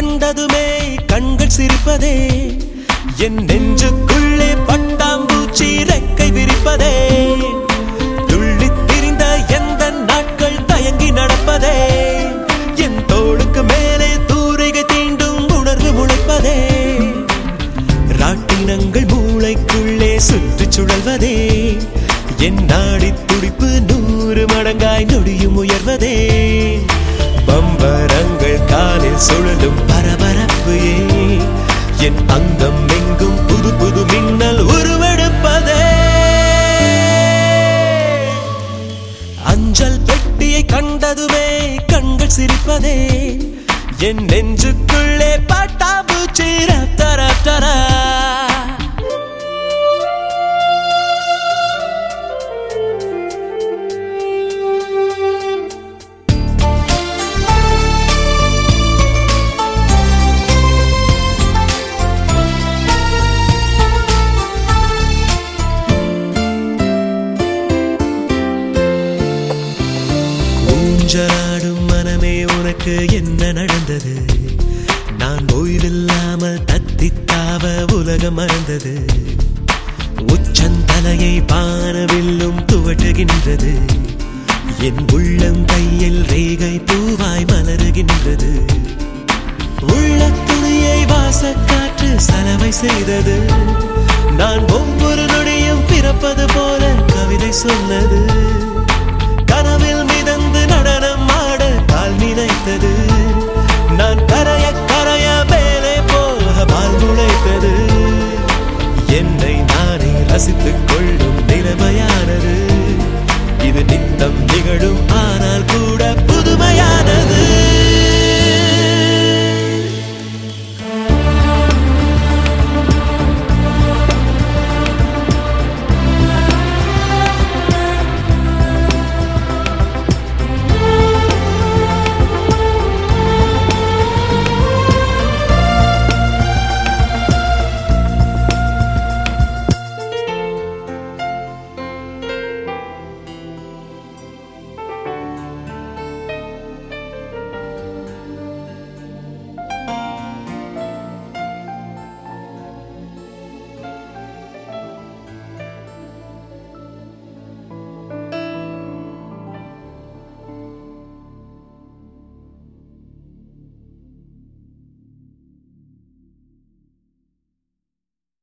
கண்டதுமே கண்கள் சிரிப்பதே என் நெஞ்சுக்குள்ளே பட்டாம்பூச்சி ரெக்கை விரிப்பதே துள்ளித் திரிந்த எந்த நாட்கள் தயங்கி நடப்பதே என் தோளுக்கு மேலே தூரிகை தீண்டும் உணர்வு முளைப்பதே ராட்டினங்கள் மூளைக்குள்ளே சுற்றிச் சுழல்வதே என் நாடி துடிப்பு நூறு மடங்காய் நொடியும் உயர்வதே பம்பரங்கள் காலில் சுழலும் பரபரப்பு ஏன் என் அங்கம் எங்கும் புது புது மின்னல் உருவெடுப்பதே அஞ்சல் பெட்டியை கண்டதுமே கண்கள் சிரிப்பதே என் நெஞ்சுக்குள்ளே பட்டாம்பூச்சி ரப்தர ரப்தரா ஊஞ்சலாடும் மனமே உனக்கு என்ன நடந்தது நான் ஓய்வில்லாமல் தத்தித்தாவ உலகம் மறந்தது உச்சந்தலையை பானவில்லும் துவட்டுகின்றது என் உள்ளம் கையில் ரேகை பூவாய் மலருகின்றது உள்ள துணியை வாசக்காற்று சலவை செய்தது நான் ஒவ்வொரு நொடியும் பிறப்பது போல கவிதை சொன்னது